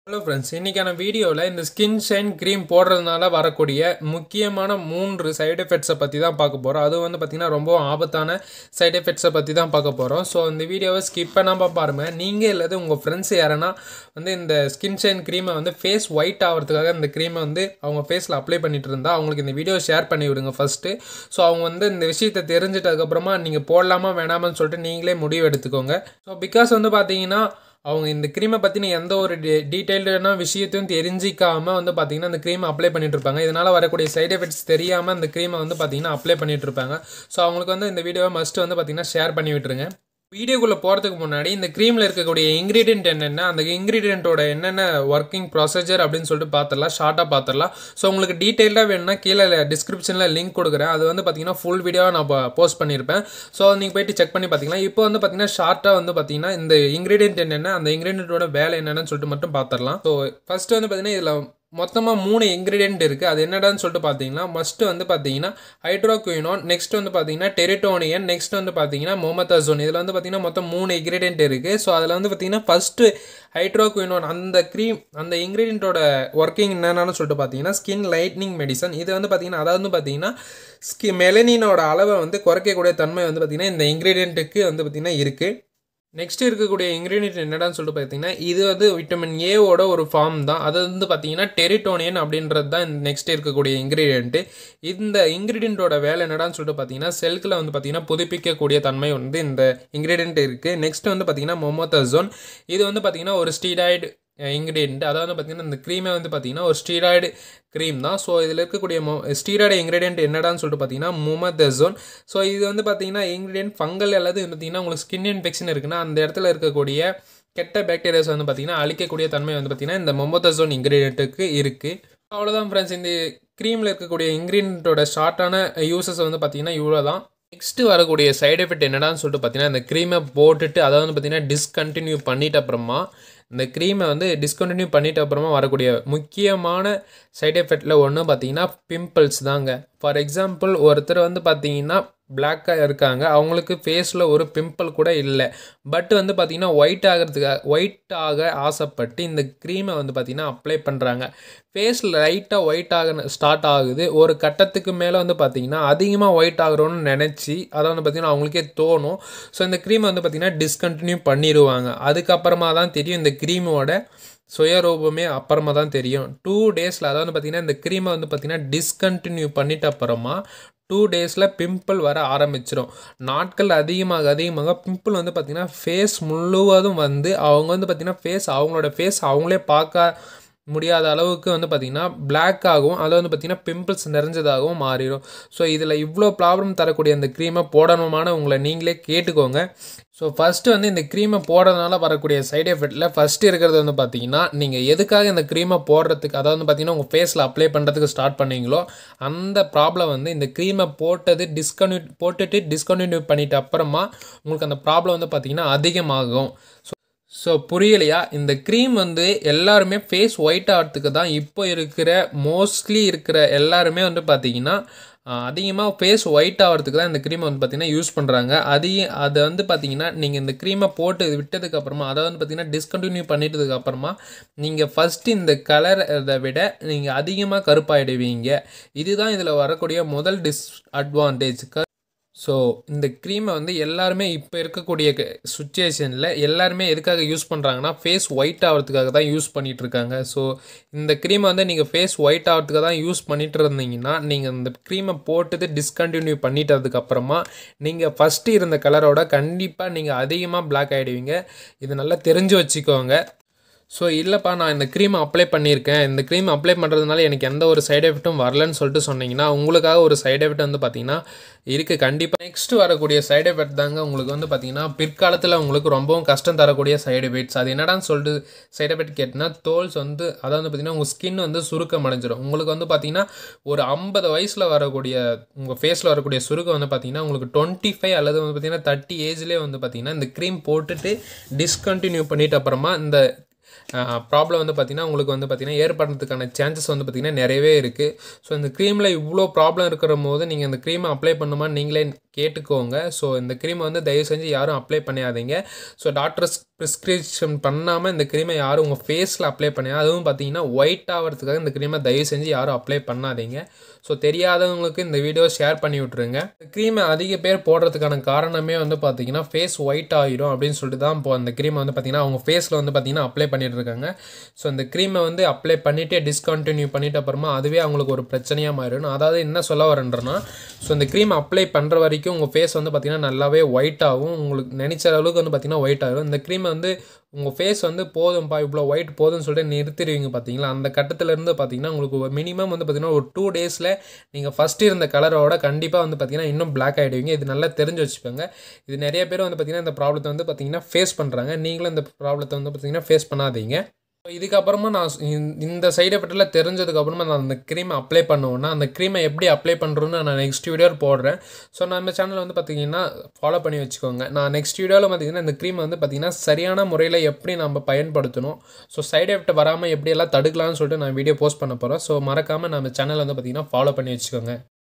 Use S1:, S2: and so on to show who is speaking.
S1: hello friends இன்றைக்கான வீடியோவில் இந்த ஸ்கின் ஷைன் க்ரீம் போடுறதுனால வரக்கூடிய முக்கியமான மூன்று சைடு எஃபெக்ட்ஸை பற்றி தான் பார்க்க போகிறோம் அது வந்து பார்த்திங்கன்னா ரொம்ப ஆபத்தான சைடு எஃபெக்ட்ஸை பற்றி தான் பார்க்க போகிறோம் ஸோ இந்த வீடியோவை ஸ்கிப் பண்ணாமல் பாருங்கள் நீங்கள் இல்லாத உங்கள் ஃப்ரெண்ட்ஸ் யாரனா வந்து இந்த ஸ்கின் ஷைன் க்ரீமை வந்து ஃபேஸ் ஒயிட் ஆகிறதுக்காக இந்த க்ரீமை வந்து அவங்க ஃபேஸில் அப்ளை பண்ணிட்டு இருந்தால் அவங்களுக்கு இந்த வீடியோ ஷேர் பண்ணி விடுங்க ஃபஸ்ட்டு ஸோ அவங்க வந்து இந்த விஷயத்தை தெரிஞ்சிட்டதுக்கப்புறமா நீங்கள் போடலாமா வேணாமான்னு சொல்லிட்டு நீங்களே முடிவு எடுத்துக்கோங்க ஸோ பிகாஸ் வந்து பார்த்தீங்கன்னா அவங்க இந்த க்ரீமை பற்றின எந்த ஒரு டீ டீட்டெயில்டான விஷயத்தையும் தெரிஞ்சிக்காமல் வந்து பார்த்தீங்கன்னா அந்த க்ரீமை அப்ளை பண்ணிட்டு இருப்பாங்க இதனால் வரக்கூடிய சைடு எஃபெக்ட்ஸ் தெரியாமல் அந்த க்ரீமை வந்து பார்த்தீங்கன்னா அப்ளை பண்ணிட்டு இருப்பாங்க ஸோ அவங்களுக்கு வந்து இந்த வீடியோவை மஸ்ட் வந்து பார்த்தீங்கன்னா ஷேர் பண்ணி விட்டுருங்க வீடியோக்குள்ளே போகிறதுக்கு முன்னாடி இந்த க்ரீமில் இருக்கக்கூடிய இன்க்ரீடியன்ட் என்னென்ன அந்த இன்க்ரீடியண்ட்டோட என்னென்ன ஒர்க்கிங் ப்ரொசீஜர் அப்படின்னு சொல்லிட்டு பார்த்துடலாம் ஷார்ட்டாக பார்த்துடலாம் ஸோ உங்களுக்கு டீட்டெயிலாக வேணும்னா கீழே டிஸ்கிரிப்ஷனில் லிங்க் கொடுக்குறேன் அது வந்து பார்த்தீங்கன்னா ஃபுல் வீடியோவாக நான் போஸ்ட் பண்ணியிருப்பேன் ஸோ நீங்கள் போயிட்டு செக் பண்ணி பார்த்தீங்கன்னா இப்போ வந்து பார்த்தீங்கன்னா ஷார்ட்டாக வந்து பார்த்தீங்கன்னா இந்த இன்க்ரீடியன்ட் என்னென்ன அந்த இன்க்ரீடியண்ட்டோட வேலை என்னென்னு சொல்லிட்டு மட்டும் பார்த்துடலாம் ஸோ ஃபஸ்ட்டு வந்து பார்த்தீங்கன்னா இதில் மொத்தமாக மூணு இன்க்ரீடியன்ட் இருக்குது அது என்னடான்னு சொல்லிட்டு பார்த்தீங்கன்னா ஃபஸ்ட்டு வந்து பார்த்தீங்கன்னா ஹைட்ரோக்யூனோன் நெக்ஸ்ட் வந்து பார்த்தீங்கன்னா டெரிட்டோனியன் நெக்ஸ்ட் வந்து பார்த்தீங்கன்னா மொமத்தசோன் இதில் வந்து பார்த்தீங்கன்னா மொத்தம் மூணு இன்க்ரீடியன்ட் இருக்குது ஸோ அதில் வந்து பார்த்தீங்கன்னா ஃபஸ்ட்டு ஹைட்ரோக்யூனோன் அந்த க்ரீம் அந்த இன்க்ரீடியண்ட்டோட ஒர்க்கிங் என்னென்னு சொல்லிட்டு பார்த்தீங்கன்னா ஸ்கின் லைட்னிங் மெடிசன் இது வந்து பார்த்தீங்கன்னா அதாவது வந்து பார்த்தீங்கன்னா ஸ்கி மெலனினோட அளவை வந்து குறைக்கக்கூடிய தன்மை வந்து பார்த்தீங்கன்னா இந்த இன்க்ரீடியண்ட்டுக்கு வந்து பார்த்தீங்கன்னா இருக்குது நெக்ஸ்ட் இருக்கக்கூடிய இன்க்ரீடியன்ட் என்னடான்னு சொல்லிட்டு பார்த்தீங்கன்னா இது வந்து விட்டமின் ஏவோட ஒரு ஃபார்ம் தான் அது வந்து பார்த்தீங்கன்னா டெரிட்டோனியன் அப்படின்றது தான் இந்த நெக்ஸ்ட் இருக்கக்கூடிய இன்க்ரீடியன்ட்டு இந்த இன்க்ரீடியண்ட்டோட வேலை என்னடான்னு சொல்லிட்டு பார்த்தீங்கன்னா செல்கில் வந்து பார்த்தீங்கன்னா புதுப்பிக்கக்கூடிய தன்மை வந்து இந்த இன்க்ரீடியன்ட் இருக்குது நெக்ஸ்ட் வந்து பார்த்தீங்கன்னா மொமோத்தசோன் இது வந்து பார்த்தீங்கன்னா ஒரு ஸ்டீராய்டு இன்க்ரீடியன்ட் அதாவது பார்த்தீங்கன்னா இந்த க்ரீமே வந்து பார்த்தீங்கன்னா ஒரு ஸ்டீராய்டு க்ரீம் தான் ஸோ இதில் இருக்கக்கூடிய மொ ஸ்டீராய்டு இன்க்ரீடியன்ட் என்னடான்னு சொல்லிட்டு பார்த்தீங்கன்னா முமதசோன் ஸோ இது வந்து பார்த்தீங்கன்னா இன்க்ரீடியன்ட் ஃபங்கல் அல்லது பார்த்தீங்கன்னா உங்களுக்கு ஸ்கின் இன்ஃபெக்ஷன் இருக்குன்னா அந்த இடத்துல இருக்கக்கூடிய கெட்ட பாக்டீரியாஸ் வந்து பார்த்தீங்கன்னா அழிக்கக்கூடிய தன்மை வந்து பார்த்தீங்கன்னா இந்த மொமோதசோன் இன்க்ரீடியண்ட்டுக்கு இருக்குது அவ்வளோதான் ஃப்ரெண்ட்ஸ் இந்த க்ரீமில் இருக்கக்கூடிய இன்க்ரீடியண்ட்டோட ஷார்ட்டான யூசஸ் வந்து பார்த்தீங்கன்னா இவ்வளோ தான் நெக்ஸ்ட்டு வரக்கூடிய சைடு எஃபெக்ட் என்னடான்னு சொல்லிட்டு பார்த்தீங்கன்னா இந்த க்ரீமை போட்டுட்டு அதை வந்து பார்த்தீங்கன்னா டிஸ்கண்டினியூ பண்ணிட்ட அப்புறமா இந்த க்ரீமை வந்து டிஸ்கண்டினியூ பண்ணிட்ட அப்புறமா வரக்கூடிய முக்கியமான சைடு எஃபெக்டில் ஒன்று பார்த்தீங்கன்னா பிம்பிள்ஸ் தாங்க ஃபார் எக்ஸாம்பிள் ஒருத்தர் வந்து பார்த்தீங்கன்னா பிளாக்காக இருக்காங்க அவங்களுக்கு ஃபேஸில் ஒரு பிம்பிள் கூட இல்லை பட் வந்து பார்த்திங்கன்னா ஒயிட் ஆகிறதுக்காக ஒயிட் ஆக ஆசைப்பட்டு இந்த க்ரீமை வந்து பார்த்திங்கன்னா அப்ளை பண்ணுறாங்க ஃபேஸ் லைட்டாக ஒயிட் ஆக ஸ்டார்ட் ஆகுது ஒரு கட்டத்துக்கு மேலே வந்து பார்த்திங்கன்னா அதிகமாக ஒயிட் ஆகிறோன்னு நினச்சி அதை வந்து பார்த்திங்கன்னா அவங்களுக்கே தோணும் ஸோ இந்த க்ரீமை வந்து பார்த்திங்கன்னா டிஸ்கண்டினியூ பண்ணிடுவாங்க அதுக்கப்புறமா தான் தெரியும் இந்த க்ரீமோட சுயரூபமே அப்புறமா தான் தெரியும் டூ டேஸில் அதாவது பார்த்திங்கன்னா இந்த க்ரீமை வந்து பார்த்திங்கன்னா டிஸ்கண்டினியூ பண்ணிட்ட அப்புறமா டூ டேஸில் பிம்பிள் வர ஆரம்பிச்சிடும் நாட்கள் அதிகமாக அதிகமாக பிம்பிள் வந்து பார்த்திங்கன்னா ஃபேஸ் முழுவதும் வந்து அவங்க வந்து பார்த்திங்கன்னா ஃபேஸ் அவங்களோட ஃபேஸ் அவங்களே பார்க்க முடியாத அளவுக்கு வந்து பார்த்திங்கன்னா பிளாக் ஆகும் அதில் வந்து பார்த்திங்கன்னா பிம்பிள்ஸ் நிறைஞ்சதாகவும் மாறிடும் ஸோ இதில் இவ்வளோ ப்ராப்ளம் தரக்கூடிய அந்த க்ரீமை போடணுமான உங்களை நீங்களே கேட்டுக்கோங்க ஸோ ஃபஸ்ட்டு வந்து இந்த க்ரீமை போடுறதுனால வரக்கூடிய சைடு எஃபெக்டில் ஃபஸ்ட்டு இருக்கிறது வந்து பார்த்தீங்கன்னா நீங்கள் எதுக்காக இந்த க்ரீமை போடுறதுக்கு அதாவது வந்து பார்த்தீங்கன்னா உங்கள் ஃபேஸில் அப்ளை பண்ணுறதுக்கு ஸ்டார்ட் பண்ணீங்களோ அந்த ப்ராப்ளம் வந்து இந்த க்ரீமை போட்டது டிஸ்கன்யூ போட்டுட்டு டிஸ்கன்டினியூ பண்ணிட்டு அப்புறமா உங்களுக்கு அந்த ப்ராப்ளம் வந்து பார்த்தீங்கன்னா அதிகமாகும் ஸோ ஸோ புரியலையா இந்த க்ரீம் வந்து எல்லாருமே ஃபேஸ் ஒயிட் ஆகிறதுக்கு தான் இப்போ இருக்கிற மோஸ்ட்லி இருக்கிற எல்லாருமே வந்து பார்த்தீங்கன்னா அதிகமாக ஃபேஸ் ஒயிட் ஆகிறதுக்கு தான் இந்த க்ரீமை வந்து பார்த்திங்கன்னா யூஸ் பண்ணுறாங்க அதையும் அதை வந்து பார்த்திங்கன்னா நீங்கள் இந்த க்ரீமை போட்டு விட்டதுக்கப்புறமா அதை வந்து பார்த்திங்கன்னா டிஸ்கண்டினியூ பண்ணிட்டதுக்கப்புறமா நீங்கள் ஃபஸ்ட்டு இந்த கலர் இதை விட நீங்கள் அதிகமாக கருப்பாயிடுவீங்க இதுதான் இதில் வரக்கூடிய முதல் டிஸ்அட்வான்டேஜ் ஸோ இந்த க்ரீமை வந்து எல்லாருமே இப்போ இருக்கக்கூடிய சுச்சுவேஷனில் எல்லாருமே எதுக்காக யூஸ் பண்ணுறாங்கன்னா ஃபேஸ் ஒயிட் ஆகிறதுக்காக தான் யூஸ் பண்ணிகிட்டு இருக்காங்க ஸோ இந்த க்ரீமை வந்து நீங்கள் ஃபேஸ் ஒயிட் ஆகிறதுக்காக தான் யூஸ் பண்ணிட்டு இருந்தீங்கன்னா நீங்கள் இந்த க்ரீமை போட்டது டிஸ்கண்டினியூ பண்ணிட்டதுக்கப்புறமா நீங்கள் ஃபஸ்ட்டு இருந்த கலரோட கண்டிப்பாக நீங்கள் அதிகமாக பிளாக் ஆகிடுவீங்க இது நல்லா தெரிஞ்சு வச்சுக்கோங்க ஸோ இல்லைப்பா நான் இந்த க்ரீம் அப்ளை பண்ணியிருக்கேன் இந்த க்ரீம் அப்ளை பண்ணுறதுனால எனக்கு எந்த ஒரு சைடு எஃபெக்ட்டும் வரலன்னு சொல்லிட்டு சொன்னீங்கன்னா உங்களுக்காக ஒரு சைடு எஃபெக்ட் வந்து பார்த்தீங்கன்னா இருக்குது கண்டிப்பாக நெக்ஸ்ட் வரக்கூடிய சைடு எஃபெக்ட் தாங்க உங்களுக்கு வந்து பார்த்தீங்கன்னா பிற்காலத்தில் உங்களுக்கு ரொம்பவும் கஷ்டம் தரக்கூடிய சைடு எஃபெக்ட்ஸ் அது என்னடான்னு சொல்லிட்டு சைடு எஃபெக்ட் கேட்டிங்கன்னா தோல்ஸ் வந்து அதாவது வந்து பார்த்தீங்கன்னா உங்கள் ஸ்கின் வந்து சுருக்கம் அடைஞ்சிடும் உங்களுக்கு வந்து பார்த்தீங்கன்னா ஒரு ஐம்பது வயசில் வரக்கூடிய உங்கள் ஃபேஸில் வரக்கூடிய சுருக்கம் வந்து பார்த்தீங்கன்னா உங்களுக்கு டுவெண்ட்டி ஃபைவ் அல்லது வந்து பார்த்தீங்கன்னா தேர்ட்டி ஏஜ்லேயே வந்து பார்த்தீங்கன்னா இந்த க்ரீம் போட்டுட்டு டிஸ்கண்டினியூ பண்ணிட்டு அப்புறமா இந்த ப்ராப்ளம் வந்து பார்த்திங்கன்னா உங்களுக்கு வந்து பார்த்திங்கன்னா ஏற்படுறதுக்கான சான்சஸ் வந்து பார்த்திங்கன்னா நிறையவே இருக்குது ஸோ இந்த க்ரீமில் இவ்வளோ ப்ராப்ளம் இருக்கிற போது நீங்கள் இந்த க்ரீமை அப்ளை பண்ணுமான்னு நீங்களே கேட்டுக்கோங்க ஸோ இந்த க்ரீமை வந்து தயவு செஞ்சு யாரும் அப்ளை பண்ணாதீங்க ஸோ டாக்டர்ஸ் ப்ரிஸ்கிரிப்ஷன் பண்ணாமல் இந்த க்ரீமை யாரும் உங்கள் ஃபேஸில் அப்ளை பண்ணி அதுவும் பார்த்தீங்கன்னா ஒயிட் ஆகிறதுக்காக இந்த க்ரீமை தயவு செஞ்சு யாரும் அப்ளை பண்ணாதீங்க ஸோ தெரியாதவங்களுக்கு இந்த வீடியோ ஷேர் பண்ணி விட்ருங்க இந்த க்ரீமை அதிக பேர் போடுறதுக்கான காரணமே வந்து பார்த்தீங்கன்னா ஃபேஸ் ஒயிட் ஆகிடும் அப்படின்னு சொல்லிட்டு தான் இப்போ அந்த க்ரீமை வந்து பார்த்தீங்கன்னா அவங்க ஃபேஸில் வந்து பார்த்தீங்கன்னா அப்ளை பண்ணிட்டு இருக்காங்க ஸோ இந்த க்ரீமை வந்து அப்ளை பண்ணிவிட்டு டிஸ்கண்டினியூ பண்ணிட்ட அப்புறமா அதுவே அவங்களுக்கு ஒரு பிரச்சனையாக மாறிடும் நான் அதாவது என்ன சொல்ல வரேன்றேன்னா ஸோ இந்த க்ரீம் அப்ளை பண்ணுற வரைக்கும் உங்கள் ஃபேஸ் வந்து பார்த்திங்கன்னா நல்லாவே ஒயிட் ஆகும் உங்களுக்கு நினச்ச அளவுக்கு வந்து பார்த்திங்கன்னா ஒயிட் ஆகும் இந்த க்ரீமை வந்து உங்கள் ஃபேஸ் வந்து போதும்ப்பா இவ்வளோ ஒயிட் போதும்னு சொல்லிட்டு நிறுத்திடுவீங்க பார்த்தீங்களா அந்த கட்டத்துலேருந்து பார்த்தீங்கன்னா உங்களுக்கு மினிமம் வந்து பார்த்திங்கன்னா ஒரு டூ டேஸில் நீங்கள் ஃபஸ்ட்டு இருந்த கலரோட கண்டிப்பாக வந்து பார்த்திங்கன்னா இன்னும் பிளாக் ஆகிடுவீங்க இது நல்லா தெரிஞ்சு வச்சுக்கோங்க இது நிறைய பேர் வந்து பார்த்திங்கன்னா இந்த ப்ராப்ளத்தை வந்து பார்த்திங்கன்னா ஃபேஸ் பண்ணுறாங்க நீங்களும் இந்த ப்ராப்ளத்தை வந்து பார்த்திங்கன்னா ஃபேஸ் பண்ணாதீங்க இதுக்கப்புறமா நான் இந்த சைடு எஃபெக்டில் தெரிஞ்சதுக்கப்புறமா நான் அந்த க்ரீமை அப்ளை பண்ணுவேன்னா அந்த க்ரீமை எப்படி அப்ளை பண்ணுறோன்னு நான் நெக்ஸ்ட் வீடியோவில் போடுறேன் ஸோ நம்ம சேனல் வந்து பார்த்தீங்கன்னா ஃபாலோ பண்ணி வச்சுக்கோங்க நான் நெக்ஸ்ட் வீடியோவில் பார்த்தீங்கன்னா இந்த க்ரீம் வந்து பார்த்திங்கன்னா சரியான முறையில் எப்படி நம்ம பயன்படுத்தணும் ஸோ சைடு எஃபெக்ட் வராமல் எப்படியெல்லாம் தடுக்கலாம்னு சொல்லிட்டு நான் வீடியோ போஸ்ட் பண்ண போகிறேன் ஸோ மறக்காமல் நம்ம சேனல் வந்து பார்த்திங்கன்னா ஃபாலோ பண்ணி வச்சுக்கோங்க